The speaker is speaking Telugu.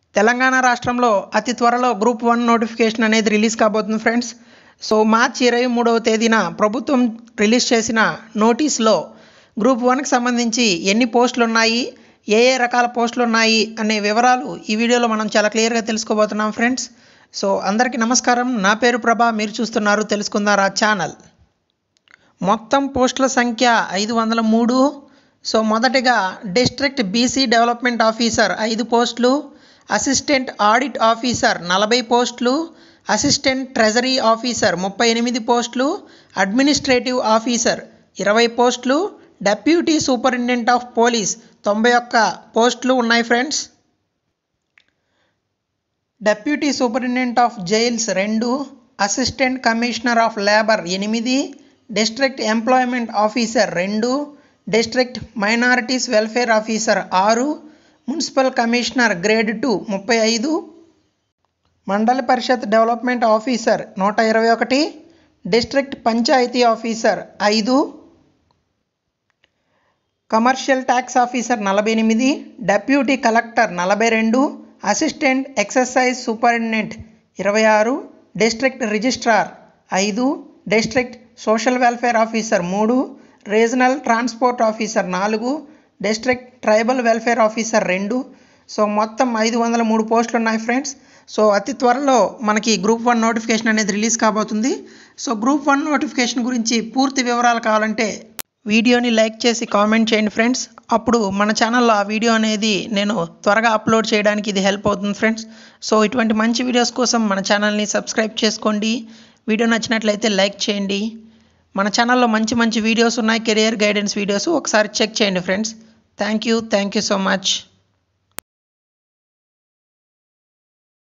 తెలంగాణ రాష్ట్రంలో అతి త్వరలో గ్రూప్ వన్ నోటిఫికేషన్ అనేది రిలీజ్ కాబోతుంది ఫ్రెండ్స్ సో మార్చి ఇరవై మూడవ తేదీన ప్రభుత్వం రిలీజ్ చేసిన నోటీస్లో గ్రూప్ వన్కి సంబంధించి ఎన్ని పోస్టులు ఉన్నాయి ఏ ఏ రకాల పోస్టులు ఉన్నాయి అనే వివరాలు ఈ వీడియోలో మనం చాలా క్లియర్గా తెలుసుకోబోతున్నాం ఫ్రెండ్స్ సో అందరికీ నమస్కారం నా పేరు ప్రభా మీరు చూస్తున్నారు తెలుసుకుందారా ఛానల్ మొత్తం పోస్టుల సంఖ్య ఐదు వందల మూడు సో మొదటిగా డిస్ట్రిక్ట్ బీసీ డెవలప్మెంట్ ఆఫీసర్ ఐదు పోస్టులు అసిస్టెంట్ ఆడిట్ ఆఫీసర్ నలభై పోస్టులు అసిస్టెంట్ ట్రెజరీ ఆఫీసర్ ముప్పై ఎనిమిది పోస్టులు అడ్మినిస్ట్రేటివ్ ఆఫీసర్ ఇరవై పోస్టులు డెప్యూటీ సూపరింటెండెంట్ ఆఫ్ పోలీస్ తొంభై ఒక్క పోస్టులు ఉన్నాయి friends deputy superintendent of jails రెండు అసిస్టెంట్ కమిషనర్ ఆఫ్ లేబర్ ఎనిమిది డిస్ట్రిక్ట్ ఎంప్లాయ్మెంట్ ఆఫీసర్ రెండు డిస్ట్రిక్ట్ మైనారిటీస్ వెల్ఫేర్ ఆఫీసర్ ఆరు మున్సిపల్ కమిషనర్ గ్రేడ్ టూ ముప్పై ఐదు మండల పరిషత్ డెవలప్మెంట్ ఆఫీసర్ నూట ఇరవై ఒకటి డిస్ట్రిక్ట్ పంచాయతీ ఆఫీసర్ ఐదు కమర్షియల్ ట్యాక్స్ ఆఫీసర్ నలభై ఎనిమిది డెప్యూటీ కలెక్టర్ నలభై రెండు అసిస్టెంట్ ఎక్సర్సైజ్ సూపరింటెండెంట్ ఇరవై ఆరు డిస్ట్రిక్ట్ రిజిస్ట్రార్ ఐదు డిస్ట్రిక్ట్ సోషల్ వెల్ఫేర్ ఆఫీసర్ మూడు రీజనల్ ట్రాన్స్పోర్ట్ ఆఫీసర్ నాలుగు డిస్ట్రిక్ట్ ట్రైబల్ వెల్ఫేర్ ఆఫీసర్ రెండు సో మొత్తం ఐదు వందల మూడు పోస్టులు ఉన్నాయి ఫ్రెండ్స్ సో అతి త్వరలో మనకి గ్రూప్ వన్ నోటిఫికేషన్ అనేది రిలీజ్ కాబోతుంది సో గ్రూప్ వన్ నోటిఫికేషన్ గురించి పూర్తి వివరాలు కావాలంటే వీడియోని లైక్ చేసి కామెంట్ చేయండి ఫ్రెండ్స్ అప్పుడు మన ఛానల్లో ఆ వీడియో అనేది నేను త్వరగా అప్లోడ్ చేయడానికి ఇది హెల్ప్ అవుతుంది ఫ్రెండ్స్ సో ఇటువంటి మంచి వీడియోస్ కోసం మన ఛానల్ని సబ్స్క్రైబ్ చేసుకోండి వీడియో నచ్చినట్లయితే లైక్ చేయండి మన ఛానల్లో మంచి మంచి వీడియోస్ ఉన్నాయి కెరియర్ గైడెన్స్ వీడియోస్ ఒకసారి చెక్ చేయండి friends thank you thank you so much